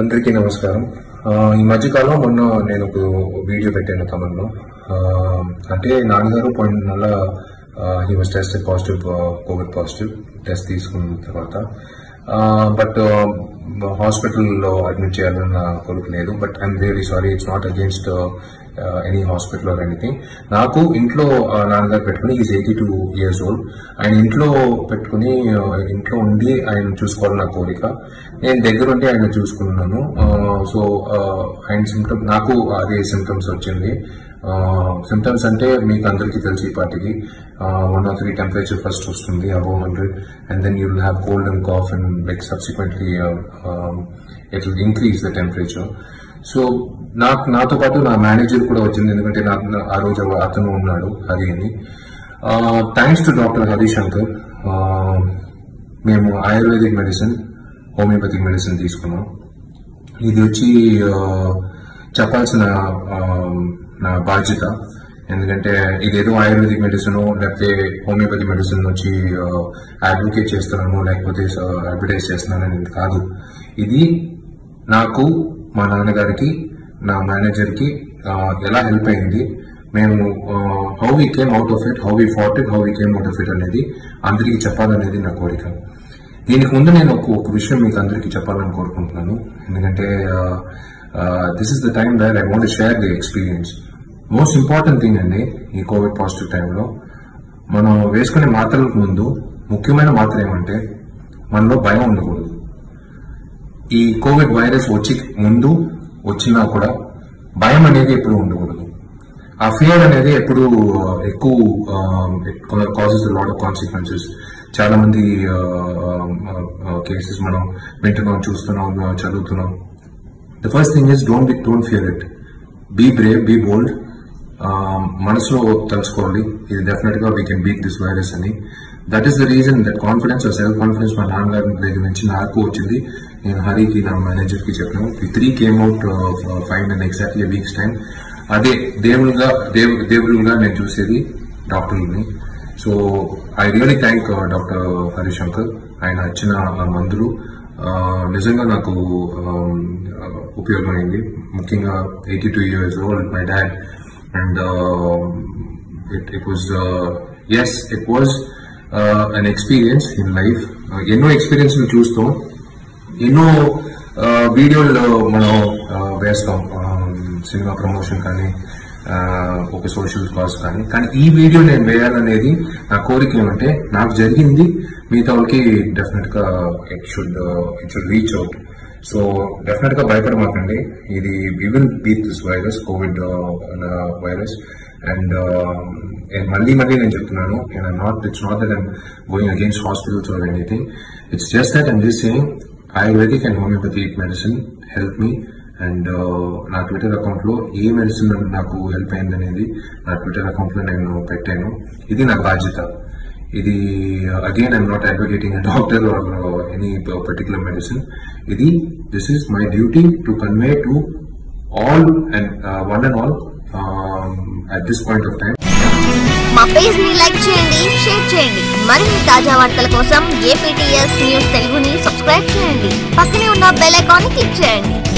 అందరికీ నమస్కారం ఆ, ఈ మధ్యకాలం మొన్న నేను ఒక వీడియో పెట్టాను తమలో అంటే నాన్నగారు పోయిన నెల he was tested positive covid positive test తీసుకున్న తర్వాత బట్ హాస్పిటల్లో అడ్మిట్ చేయాలని నా కొడుకు లేదు but I'm really sorry it's not against any hospital or anything నాకు ఇంట్లో ఆ, నాన్నగారు పెట్టుకుని is eighty two years old ఆయన ఇంట్లో పెట్టుకుని ఆ, ఇంట్లో ఉండి ఆయన చూసుకోవాలని నా కోరిక నేను దగ్గరుండి ఆయన చూసుకున్నాను సో ఆయన సిమ్టమ్ నాకు అదే సిమ్టమ్స్ వచ్చింది సిమ్టమ్స్ అంటే మీకు అందరికీ తెలిసి ఈ పాటికి one or three temperature first వస్తుంది above hundred and then you will have cold and cough and like subsequently it will increase the temperature so నాకు నాతో పాటు నా మేనేజర్ కూడా వచ్చింది ఎందుకంటే నాకు నా- ఆ రోజు అతను ఉన్నాడు హరి అని థ్యాంక్స్ టు డాక్టర్ హరిశంకర్ మేము ఆయుర్వేదిక్ మెడిసిన్ హోమియోపతిక్ మెడిసిన్ తీసుకున్నాం ఇది వచ్చి ఆ, చెప్పాల్సిన ఆ, నా బాధ్యత ఎందుకంటే ఇదేదో ఆయుర్వేదిక్ మెడిసిన్ లేకపోతే హోమియోపతి మెడిసిన్ వచ్చి అడ్వకేట్ చేస్తున్నాను లేకపోతే అడ్వర్టైజ్ చేస్తున్నాను అనేది కాదు ఇది నాకు మా నాన్నగారికి నా మేనేజర్కి ఆ, ఎలా హెల్ప్ అయింది మేము how we came out of it how we fought it how we came out of it అనేది అందరికీ చెప్పాలనేది నా కోరిక దీనికి ముందు నేను ఒక ఒక విషయం మీకు అందరికీ చెప్పాలని కోరుకుంటున్నాను ఎందుకంటే this is the time where I want share the experience most important thing అండి ఈ కోవిడ్ పాజిటివ్ టైంలో మనం వేసుకునే మాత్రలకు ముందు ముఖ్యమైన మాత్ర ఏమంటే మనలో భయం ఉండకూడదు ఈ కోవిడ్ వైరస్ వచ్చి ముందు వచ్చినా కూడా భయం అనేది ఎప్పుడు ఉండకూడదు ఆ ఫియర్ అనేది ఎప్పుడు ఎక్కువ కాజెస్ లాట్ ఆఫ్ కాన్సిక్వెన్సెస్ చాలా మంది కేసెస్ మనం వింటున్నాం చూస్తున్నాం చదువుతున్నాం the first thing is don't be don't fear it be brave be bold మనసులో తలుచుకోవాలి ఇది డెఫినెట్ గా we can beat this virus అని that is the reason that confidence self confidence మా నాన్నగారి దగ్గర నుంచి నాకు వచ్చింది నేను హరికి నా మేనేజర్ కి చెప్పాను the three came out five and exactly weeks time అదే దేవులుగా దేవు దేవులుగా నేను చూసేది డాక్టర్ని so I really thank doctor Harishankar ఆయన ఇచ్చిన ఆ మందులు ఆ, నిజంగా నాకు ఆమ్, ఆ, ఉపయోగమైంది ముఖ్యంగా eighty two years old my dad and it it was yes it was an experience in life ఎన్నో ఎక్స్పీరియన్స్ చూస్తాం ఎన్నో ఆ, వీడియోలు మనం ఆ, వేస్తాం ఆ, సినిమా ప్రమోషన్ కానీ ఆ, ఒక సోషల్ కాజ్ కానీ కానీ ఈ వీడియో నేను వేయాలనేది నా కోరిక ఏమంటే నాకు జరిగింది మిగతా వాళ్ళకి డెఫినెట్ గా it should it should reach out so definite గా భయపడమాకండి ఇది we will beat this virus covid virus and మళ్ళీ మళ్ళీ నేను చెప్తున్నాను and not it's not that I'm going against hospitals or anything it's just that I'm just saying ayurvedic and homeopathic medicine help me and నా Twitter account లో ఏ medicine నాకు help అయింది అనేది నా ట్విట్టర్ అకౌంట్ లో నేను పెట్టాను ఇది నా బాధ్యత ఇది again I'm not advocating doctor or any particular medicine ఇది this is my duty to convey to all and one and all at this point of time మా పేజ్ ని లైక్ చేయండి షేర్ చేయండి మరిన్ని తాజా వార్తల కోసం ఏపీటీఎస్ న్యూస్ తెలుగుని సబ్స్క్రైబ్ చేయండి పక్కనే ఉన్న బెల్ ఐకాన్ ని క్లిక్ చేయండి